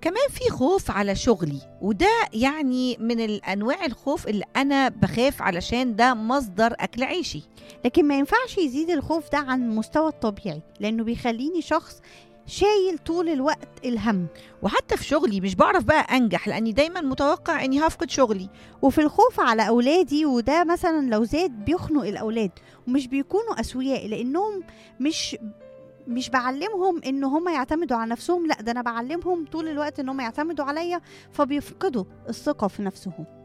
كمان في خوف على شغلي وده يعني من الانواع الخوف اللي انا بخاف علشان ده مصدر اكل عيشي لكن ما ينفعش يزيد الخوف ده عن المستوى الطبيعي لانه بيخليني شخص شايل طول الوقت الهم وحتى في شغلي مش بعرف بقى انجح لاني دايما متوقع اني هفقد شغلي وفي الخوف على اولادي وده مثلا لو زاد بيخنق الاولاد ومش بيكونوا اسوياء لانهم مش مش بعلمهم ان هم يعتمدوا على نفسهم لا ده انا بعلمهم طول الوقت ان هم يعتمدوا عليا فبيفقدوا الثقه في نفسهم